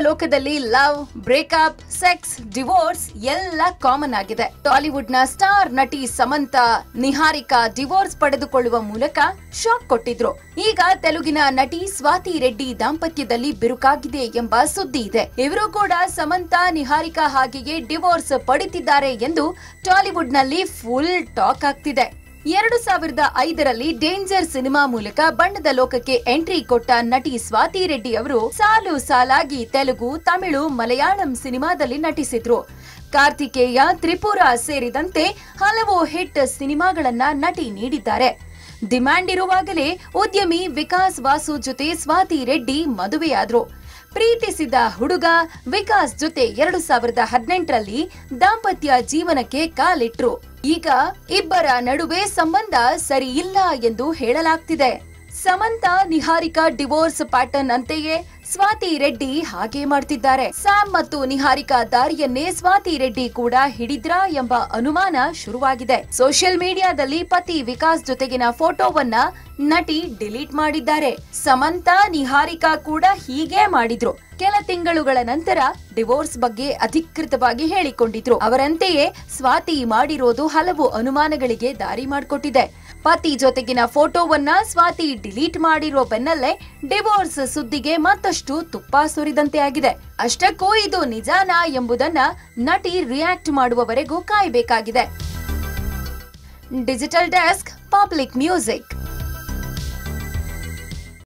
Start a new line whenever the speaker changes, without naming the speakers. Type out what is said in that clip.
ಲೋಕದಲ್ಲಿ love breakup sex divorce ಎಲ್ಲ common ಆಗಿದೆ ಟಾಲಿವುಡ್ ನ ಸ್ಟಾರ್ ನಟಿ ಸಮಂತ ನಿಹಾರಿಕಾ ಡಿವೋರ್ಸ್ ಪಡೆದುಕೊಳ್ಳುವ ಮೂಲಕ ಶಾಕ್ ಕೊಟ್ಟಿದ್ರು ಈಗ ತೆಲುಗಿನ ನಟಿ ಸ್ವಾತಿ ರೆಡ್ಡಿ ದಾಂಪತ್ಯದಲ್ಲಿ ಬಿರುಕಾಗಿದೆ ಎಂಬ ಸುದ್ದಿ ಇದೆ ಇವರು ಕೂಡ ಸಮಂತ ನಿಹಾರಿಕಾ ಹಾಗೆಯೇ ಡಿವೋರ್ಸ್ ಪಡಿತಿದ್ದಾರೆ ಎಂದು ಟಾಲಿವುಡ್ ನಲ್ಲಿ ಫುಲ್ ಟಾಕ್ ಆಗ್ತಿದೆ ಎರಡು ಸಾವಿರದ ಐದರಲ್ಲಿ ಡೇಂಜರ್ ಸಿನಿಮಾ ಮೂಲಕ ಬಣ್ಣದ ಲೋಕಕ್ಕೆ ಎಂಟ್ರಿ ಕೊಟ್ಟ ನಟಿ ಸ್ವಾತಿ ರೆಡ್ಡಿ ಅವರು ಸಾಲು ಸಾಲಾಗಿ ತೆಲುಗು ತಮಿಳು ಮಲಯಾಳಂ ಸಿನಿಮಾದಲ್ಲಿ ನಟಿಸಿದ್ರು ಕಾರ್ತಿಕೇಯ ತ್ರಿಪುರ ಸೇರಿದಂತೆ ಹಲವು ಹಿಟ್ ಸಿನಿಮಾಗಳನ್ನ ನಟಿ ನೀಡಿದ್ದಾರೆ ಡಿಮ್ಯಾಂಡ್ ಇರುವಾಗಲೇ ಉದ್ಯಮಿ ವಿಕಾಸ್ ವಾಸು ಜೊತೆ ಸ್ವಾತಿ ರೆಡ್ಡಿ ಮದುವೆಯಾದ್ರು ಪ್ರೀತಿಸಿದ ಹುಡುಗ ವಿಕಾಸ್ ಜೊತೆ ಎರಡು ಸಾವಿರದ ಹದಿನೆಂಟರಲ್ಲಿ ದಾಂಪತ್ಯ ಜೀವನಕ್ಕೆ ಕಾಲಿಟ್ರು ಈಗ ಇಬ್ಬರ ನಡುವೆ ಸಂಬಂಧ ಸರಿ ಇಲ್ಲ ಎಂದು ಹೇಳಲಾಗ್ತಿದೆ ಸಮಂತ ನಿಹಾರಿಕಾ ಡಿವೋರ್ಸ್ ಪ್ಯಾಟರ್ನ್ ಅಂತೆಯೇ ಸ್ವಾತಿ ರೆಡ್ಡಿ ಹಾಗೆ ಮಾಡ್ತಿದ್ದಾರೆ ಸ್ಯಾಮ್ ಮತ್ತು ನಿಹಾರಿಕಾ ದಾರಿಯನ್ನೇ ಸ್ವಾತಿ ರೆಡ್ಡಿ ಕೂಡ ಹಿಡಿದ್ರಾ ಎಂಬ ಅನುಮಾನ ಶುರುವಾಗಿದೆ ಸೋಷಿಯಲ್ ಮೀಡಿಯಾದಲ್ಲಿ ಪತಿ ವಿಕಾಸ್ ಜೊತೆಗಿನ ಫೋಟೋವನ್ನ ನಟಿ ಡಿಲೀಟ್ ಮಾಡಿದ್ದಾರೆ ಸಮಂತ ನಿಹಾರಿಕಾ ಕೂಡ ಹೀಗೆ ಮಾಡಿದ್ರು ಕೆಲ ತಿಂಗಳುಗಳ ನಂತರ ಡಿವೋರ್ಸ್ ಬಗ್ಗೆ ಅಧಿಕೃತವಾಗಿ ಹೇಳಿಕೊಂಡಿದ್ರು ಅವರಂತೆಯೇ ಸ್ವಾತಿ ಮಾಡಿರೋದು ಹಲವು ಅನುಮಾನಗಳಿಗೆ ದಾರಿ ಮಾಡಿಕೊಟ್ಟಿದೆ ಪತಿ ಜೊತೆಗಿನ ಫೋಟೋವನ್ನ ಸ್ವಾತಿ ಡಿಲೀಟ್ ಮಾಡಿರೋ ಬೆನ್ನಲ್ಲೇ ಡಿವೋರ್ಸ್ ಸುದ್ದಿಗೆ ಮತ್ತಷ್ಟು ತುಪ್ಪ ಸುರಿದಂತೆ ಆಗಿದೆ ಅಷ್ಟಕ್ಕೂ ಇದು ನಿಜಾನಾ ಎಂಬುದನ್ನ ನಟಿ ರಿಯಾಕ್ಟ್ ಮಾಡುವವರೆಗೂ ಕಾಯಬೇಕಾಗಿದೆ ಡಿಜಿಟಲ್ ಡೆಸ್ಕ್ ಪಬ್ಲಿಕ್ ಮ್ಯೂಸಿಕ್